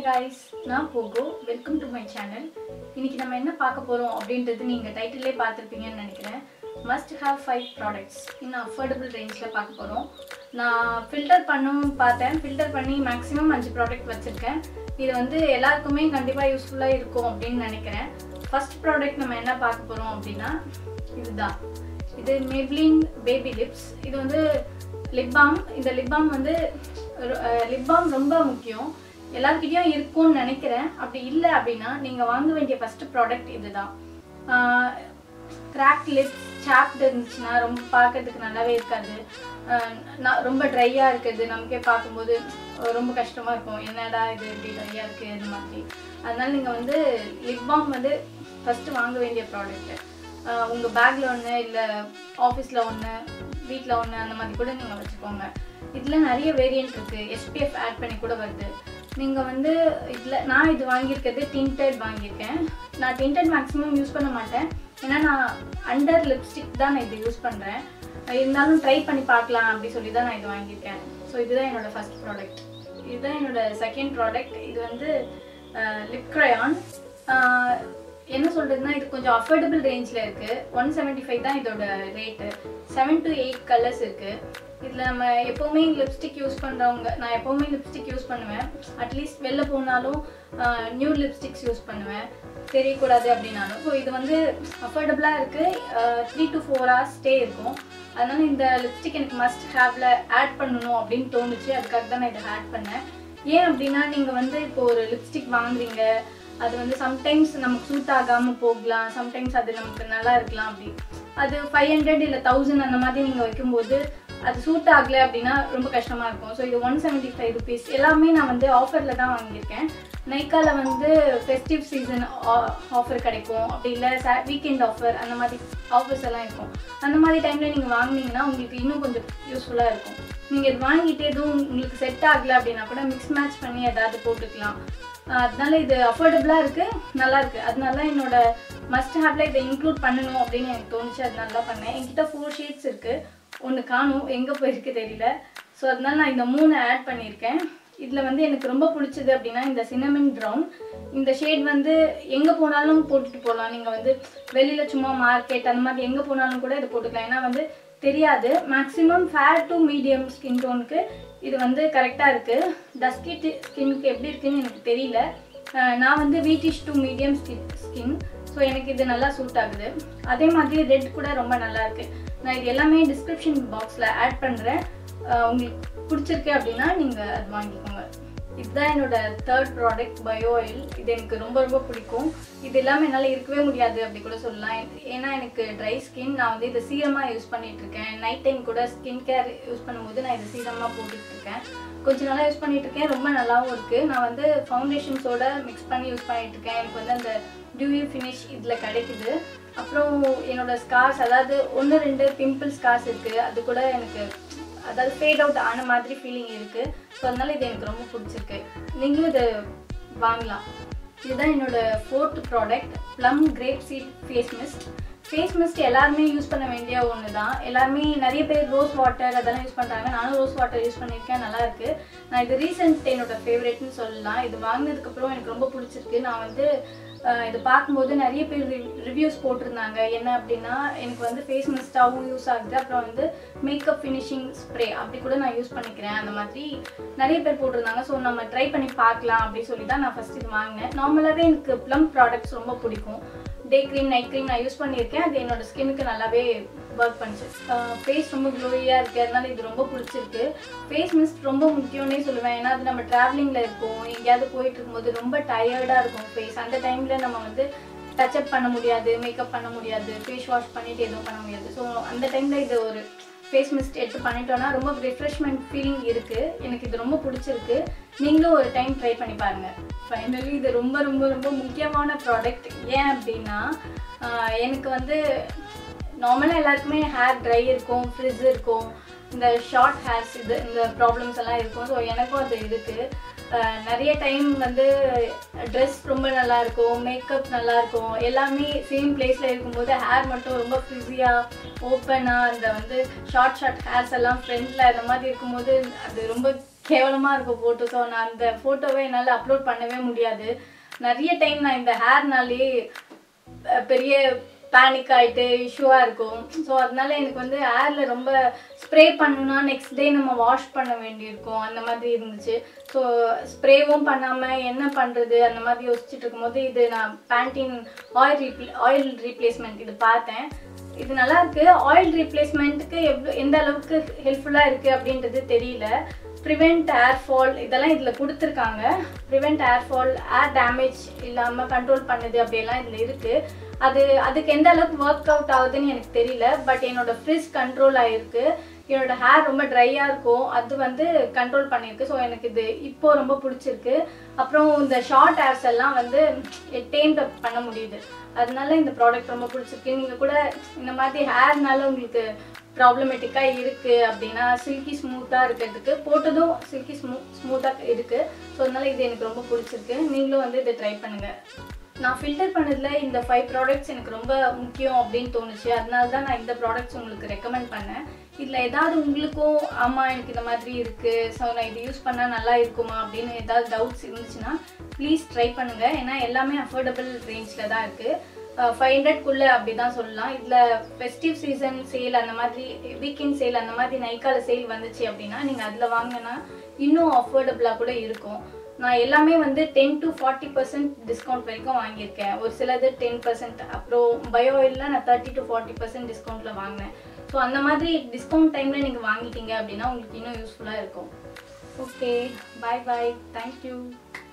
guys நான் Pogo welcome to my channel இன்னைக்கு நம்ம என்ன பார்க்க போகிறோம் அப்படின்றது நீங்கள் டைட்டிலே பார்த்துருப்பீங்கன்னு நினைக்கிறேன் மஸ்ட் ஹாவ் ஃபைவ் ப்ராடக்ட்ஸ் இன்னும் அஃபோர்டபுள் ரேஞ்சில் பார்க்க போகிறோம் நான் ஃபில்டர் பண்ணும் பார்த்தேன் ஃபில்டர் பண்ணி மேக்ஸிமம் அஞ்சு ப்ராடக்ட் வச்சுருக்கேன் இது வந்து எல்லாருக்குமே கண்டிப்பாக யூஸ்ஃபுல்லாக இருக்கும் அப்படின்னு நினைக்கிறேன் ஃபர்ஸ்ட் ப்ராடக்ட் நம்ம என்ன பார்க்க போகிறோம் அப்படின்னா இதுதான் இது மேப்ளின் பேபி லிப்ஸ் இது வந்து லிப் பாம் இந்த லிப் பாம் வந்து லிப் பாம் ரொம்ப முக்கியம் எல்லாருக்கிட்டையும் இருக்கும்னு நினைக்கிறேன் அப்படி இல்லை அப்படின்னா நீங்கள் வாங்க வேண்டிய ஃபர்ஸ்ட் ப்ராடக்ட் இதுதான் கிராக் லிப்ஸ் சாப்ட் இருந்துச்சுன்னா ரொம்ப பார்க்கறதுக்கு நல்லாவே இருக்காது ஆஹ் நான் ரொம்ப ட்ரையாக இருக்குது நமக்கே பார்க்கும்போது ரொம்ப கஷ்டமாக இருக்கும் என்னடா இது இப்படி ட்ரையாக இருக்குது அந்த மாதிரி அதனால நீங்கள் வந்து லிப் பாம் வந்து ஃபஸ்ட்டு வாங்க வேண்டிய ப்ராடக்ட்டு உங்கள் பேக்கில் ஒன்று இல்லை ஆஃபீஸில் ஒன்று வீட்டில் ஒன்று அந்த மாதிரி கூட நீங்கள் வச்சுக்கோங்க இதில் நிறைய வேரியன்ட் இருக்குது எஸ்பிஎஃப் ஆட் பண்ணி கூட வருது நீங்கள் வந்து இதில் நான் இது வாங்கியிருக்கிறது டிண்டட் வாங்கியிருக்கேன் நான் டிண்டட் மேக்ஸிமம் யூஸ் பண்ண மாட்டேன் ஏன்னா நான் அண்டர் லிப்ஸ்டிக் தான் நான் இது யூஸ் பண்ணுறேன் இருந்தாலும் ட்ரை பண்ணி பார்க்கலாம் அப்படி சொல்லி தான் நான் இது வாங்கியிருக்கேன் ஸோ இதுதான் என்னோடய ஃபர்ஸ்ட் ப்ராடக்ட் இதுதான் என்னோட செகண்ட் ப்ராடக்ட் இது வந்து லிப் க்ரையான் என்ன சொல்கிறதுனா இது கொஞ்சம் அஃபோர்டபுள் ரேஞ்சில் இருக்குது ஒன் செவன்ட்டி ஃபைவ் தான் இதோட rate seven to eight colours இருக்குது இதில் நம்ம எப்போவுமே லிப்ஸ்டிக் யூஸ் பண்ணுறவங்க நான் எப்போவுமே லிப்ஸ்டிக் யூஸ் பண்ணுவேன் அட்லீஸ்ட் வெளில போனாலும் நியூ லிப்ஸ்டிக்ஸ் யூஸ் பண்ணுவேன் தெரியக்கூடாது அப்படின்னாலும் ஸோ இது வந்து அஃபோர்டபுளாக இருக்குது three to four hours stay இருக்கும் அதனால இந்த லிப்ஸ்டிக் எனக்கு மஸ்ட் ஹேவ்ல ஆட் பண்ணணும் அப்படின்னு தோணுச்சு அதுக்காக தான் நான் இதை ஆட் பண்ணேன் ஏன் அப்படின்னா நீங்கள் வந்து இப்போ ஒரு லிப்ஸ்டிக் வாங்குறீங்க அது வந்து சம்டைம்ஸ் நமக்கு சூட் ஆகாமல் போகலாம் சம்டைம்ஸ் அது நமக்கு நல்லா இருக்கலாம் அப்படி அது ஃபைவ் ஹண்ட்ரட் இல்லை தௌசண்ட் அந்த மாதிரி நீங்கள் வைக்கும்போது அது சூட் ஆகலை அப்படின்னா ரொம்ப கஷ்டமாக இருக்கும் ஸோ இது ஒன் செவன்ட்டி ஃபைவ் ருபீஸ் எல்லாமே நான் வந்து ஆஃபரில் தான் வாங்கியிருக்கேன் நைக்காவில் வந்து ஃபெஸ்டிவ் சீசன் ஆஃபர் கிடைக்கும் அப்படி இல்லை சா வீக்கெண்ட் ஆஃபர் அந்த மாதிரி ஆஃபர்ஸ் எல்லாம் இருக்கும் அந்த மாதிரி டைமில் நீங்கள் வாங்கினீங்கன்னா உங்களுக்கு இன்னும் கொஞ்சம் யூஸ்ஃபுல்லாக இருக்கும் நீங்கள் இது வாங்கிட்டு எதுவும் உங்களுக்கு செட் ஆகலை அப்படின்னா கூட மிக்ஸ் மேட்ச் பண்ணி ஏதாவது போட்டுக்கலாம் அதனால இது அஃபோர்டபுளாக இருக்குது நல்லா இருக்குது அதனால என்னோட மஸ்ட் ஹேப்ல இதை இன்க்ளூட் பண்ணணும் அப்படின்னு எனக்கு தோணுச்சு அதனால தான் பண்ணேன் என்கிட்ட ஃபோர் ஷீட்ஸ் இருக்குது ஒன்று காணும் எங்கே போயிருக்கு தெரியல ஸோ அதனால நான் இந்த மூணு ஆட் பண்ணியிருக்கேன் இதில் வந்து எனக்கு ரொம்ப பிடிச்சது அப்படின்னா இந்த சினமின் ப்ரௌன் இந்த ஷேட் வந்து எங்கே போனாலும் போட்டுட்டு போகலாம் நீங்கள் வந்து வெளியில் சும்மா மார்க்கெட் அந்த மாதிரி எங்கே போனாலும் கூட இதை போட்டுக்கலாம் ஏன்னா வந்து தெரியாது maximum fair to medium skin டோனுக்கு இது வந்து கரெக்டாக இருக்குது டஸ்கி ஸ்கின்னுக்கு எப்படி இருக்குன்னு எனக்கு தெரியல நான் வந்து wheatish to medium skin skin so எனக்கு இது நல்லா சூட் ஆகுது அதே மாதிரி ரெட் கூட ரொம்ப நல்லா இருக்குது நான் இது எல்லாமே டிஸ்கிரிப்ஷன் பாக்ஸில் ஆட் பண்ணுறேன் உங்களுக்கு பிடிச்சிருக்கு அப்படின்னா நீங்கள் அது வாங்கிக்கோங்க இதுதான் என்னோட தேர்ட் ப்ராடக்ட் பயோ ஆயில் இது எனக்கு ரொம்ப ரொம்ப பிடிக்கும் இது இல்லாமல் என்னால் இருக்கவே முடியாது அப்படி கூட சொல்லலாம் ஏன்னா எனக்கு ட்ரை ஸ்கின் நான் வந்து இதை சீரமாக யூஸ் பண்ணிட்டு இருக்கேன் நைட் டைம் கூட ஸ்கின் கேர் யூஸ் பண்ணும்போது நான் இதை சீரமாக போட்டுட்டு இருக்கேன் கொஞ்ச நாளாக யூஸ் பண்ணிட்டு இருக்கேன் ரொம்ப நல்லாவும் இருக்குது நான் வந்து ஃபவுண்டேஷன்ஸோட மிக்ஸ் பண்ணி யூஸ் பண்ணிட்டு இருக்கேன் எனக்கு வந்து அந்த டியூவி ஃபினிஷ் இதில் கிடைக்குது அப்புறம் என்னோட ஸ்கார்ஸ் அதாவது ஒன்று ரெண்டு பிம்பிள் ஸ்கார்ஸ் இருக்குது அது கூட எனக்கு அதாவது ஃபேட் அவுட் ஆன மாதிரி ஃபீலிங் இருக்குது ஸோ அதனால இது எனக்கு ரொம்ப பிடிச்சிருக்கு நீங்களும் இதை வாங்கலாம் இதுதான் என்னோட fourth product Plum grape seed face mist face mist எல்லாருமே யூஸ் பண்ண வேண்டிய ஒன்று தான் எல்லாருமே நிறைய பேர் ரோஸ் வாட்டர் அதெல்லாம் யூஸ் பண்ணுறாங்க நானும் ரோஸ் வாட்டர் யூஸ் பண்ணியிருக்கேன் நல்லா இருக்கு நான் இது ரீசெண்ட் என்னோட ஃபேவரட்னு சொல்லலாம் இது வாங்கினதுக்கப்புறம் எனக்கு ரொம்ப பிடிச்சிருக்கு நான் வந்து இது பார்க்கும்போது நிறைய பேர் ரிவ்யூஸ் போட்டிருந்தாங்க என்ன அப்படின்னா எனக்கு வந்து ஃபேஸ் மிஸ்டாகவும் யூஸ் ஆகுது அப்புறம் வந்து மேக்கப் ஃபினிஷிங் ஸ்ப்ரே அப்படி கூட நான் யூஸ் பண்ணிக்கிறேன் அந்த மாதிரி நிறைய பேர் போட்டிருந்தாங்க ஸோ நம்ம ட்ரை பண்ணி பார்க்கலாம் அப்படின்னு சொல்லி தான் நான் ஃபஸ்ட் இது வாங்கினேன் நார்மலாகவே எனக்கு ப்ளம் ப்ராடக்ட்ஸ் ரொம்ப பிடிக்கும் டே க்ரீம் நைட் க்ரீம் நான் யூஸ் பண்ணியிருக்கேன் அது என்னோட ஸ்கின்னுக்கு நல்லாவே ஒர்க் பண்ணுச்சு ஃபேஸ் ரொம்ப க்ளோயியாக இருக்குது அதனால இது ரொம்ப பிடிச்சிருக்கு ஃபேஸ் மிஸ்ட் ரொம்ப முக்கியம்னே சொல்லுவேன் ஏன்னா அது நம்ம ட்ராவலிங்கில் இருப்போம் எங்கேயாவது போயிட்டு இருக்கும்போது ரொம்ப டயர்டாக இருக்கும் ஃபேஸ் அந்த டைமில் நம்ம வந்து டச்சப் பண்ண முடியாது மேக்கப் பண்ண முடியாது ஃபேஸ் வாஷ் பண்ணிட்டு எதுவும் பண்ண முடியாது ஸோ அந்த டைமில் இது ஒரு ஃபேஸ் மிஸ்ட் எடுத்து பண்ணிட்டோன்னா ரொம்ப ரிஃப்ரெஷ்மெண்ட் ஃபீலிங் இருக்குது எனக்கு இது ரொம்ப பிடிச்சிருக்கு நீங்களும் ஒரு டைம் ட்ரை பண்ணி பாருங்கள் ஃபைனலி இது ரொம்ப ரொம்ப ரொம்ப முக்கியமான ப்ராடக்ட் ஏன் அப்படின்னா எனக்கு வந்து நார்மலாக எல்லாருக்குமே ஹேர் ட்ரை இருக்கும் ஃப்ரிட்ஜ் இருக்கும் இந்த ஷார்ட் ஹேர்ஸ் இது இந்த ப்ராப்ளம்ஸ் எல்லாம் இருக்கும் ஸோ எனக்கும் அது இருக்குது நிறைய டைம் வந்து ட்ரெஸ் ரொம்ப நல்லா இருக்கும் மேக்கப் நல்லா இருக்கும் எல்லாமே சேம் பிளேஸில் இருக்கும்போது ஹேர் மட்டும் ரொம்ப ஃப்ரிஸியாக ஓப்பனாக அந்த வந்து ஷார்ட் ஷார்ட் ஹேர்ஸ் எல்லாம் ஃப்ரண்ட்டில் இந்த மாதிரி இருக்கும்போது அது ரொம்ப கேவலமாக இருக்கும் ஃபோட்டோ ஸோ நான் அந்த ஃபோட்டோவை என்னால் அப்லோட் பண்ணவே முடியாது நிறைய டைம் நான் இந்த ஹேர்னாலே பெரிய பேனிக் ஆகிட்டு இஷ்யூவாக இருக்கும் ஸோ அதனால எனக்கு வந்து ஹேரில் ரொம்ப ஸ்ப்ரே பண்ணணும்னா நெக்ஸ்ட் டே நம்ம வாஷ் பண்ண வேண்டியிருக்கும் அந்த மாதிரி இருந்துச்சு ஸோ ஸ்ப்ரேவும் பண்ணாமல் என்ன பண்ணுறது அந்த மாதிரி யோசிச்சுட்டு இருக்கும்போது இது நான் Pantene oil replay oil replacement இது பார்த்தேன் இது நல்லா இருக்கு ஆயில் ரீப்ளேஸ்மெண்ட்டுக்கு எவ்வளோ எந்த அளவுக்கு ஹெல்ப்ஃபுல்லாக இருக்குது அப்படின்றது தெரியல ப்ரிவெண்ட் ஏர் ஃபால் இதெல்லாம் இதில் கொடுத்துருக்காங்க prevent hair fall hair damage இல்லாமல் கண்ட்ரோல் பண்ணுது அப்படியெல்லாம் இதில் இருக்குது அது அதுக்கு எந்த அளவுக்கு ஒர்க் அவுட் ஆகுதுன்னு எனக்கு தெரியல பட் என்னோட ஃப்ரிஸ் கண்ட்ரோல் ஆகிருக்கு என்னோட ஹேர் ரொம்ப ட்ரையாக இருக்கும் அது வந்து கண்ட்ரோல் பண்ணியிருக்கு ஸோ எனக்கு இது இப்போ ரொம்ப பிடிச்சிருக்கு அப்புறம் இந்த ஷார்ட் ஹேர்ஸ் எல்லாம் வந்து டேம்ட் அப் பண்ண முடியுது அதனால இந்த ப்ராடக்ட் ரொம்ப பிடிச்சிருக்கு நீங்கள் கூட இந்த மாதிரி ஹேர்னால உங்களுக்கு ப்ராப்ளமேட்டிக்காக இருக்குது அப்படின்னா சில்கி ஸ்மூத்தாக இருக்கிறதுக்கு போட்டதும் சில்கி ஸ்மூ ஸ்மூத்தாக இருக்குது ஸோ அதனால இது எனக்கு ரொம்ப பிடிச்சிருக்கு நீங்களும் வந்து இதை ட்ரை பண்ணுங்கள் நான் ஃபில்டர் பண்ணதில் இந்த ஃபைவ் ப்ராடக்ட்ஸ் எனக்கு ரொம்ப முக்கியம் அப்படின்னு தோணுச்சு அதனால தான் நான் இந்த ப்ராடக்ட்ஸ் உங்களுக்கு ரெக்கமெண்ட் பண்ணேன் இதில் ஏதாவது உங்களுக்கும் ஆமாம் எனக்கு இந்த மாதிரி இருக்குது ஸோ நான் இது யூஸ் பண்ணால் நல்லா இருக்குமா அப்படின்னு ஏதாவது டவுட்ஸ் இருந்துச்சுன்னா ப்ளீஸ் ட்ரை பண்ணுங்கள் ஏன்னா எல்லாமே அஃபோர்டபுள் ரேஞ்சில் தான் இருக்குது ஃபைவ் ஹண்ட்ரட்குள்ளே அப்படி தான் சொல்லலாம் இதில் ஃபெஸ்டிவ் சீசன் சேல் அந்த மாதிரி வீக்கெண்ட் சேல் அந்த மாதிரி நைக்கால சேல் வந்துச்சு அப்படின்னா நீங்கள் அதில் வாங்கினா இன்னும் அஃபோர்டபுளாக கூட இருக்கும் நான் எல்லாமே வந்து ten to forty percent discount வரைக்கும் வாங்கியிருக்கேன் ஒரு சிலது டென் பர்சன்ட் அப்புறம் பயோ ஆயிலில் நான் தேர்ட்டி டு ஃபார்ட்டி பர்சன்ட் டிஸ்கவுண்ட்டில் வாங்கினேன் ஸோ அந்த மாதிரி டிஸ்கவுண்ட் டைமில் நீங்கள் வாங்கிட்டீங்க அப்படின்னா உங்களுக்கு இன்னும் யூஸ்ஃபுல்லாக இருக்கும் ஓகே பாய் பாய் தேங்க்யூ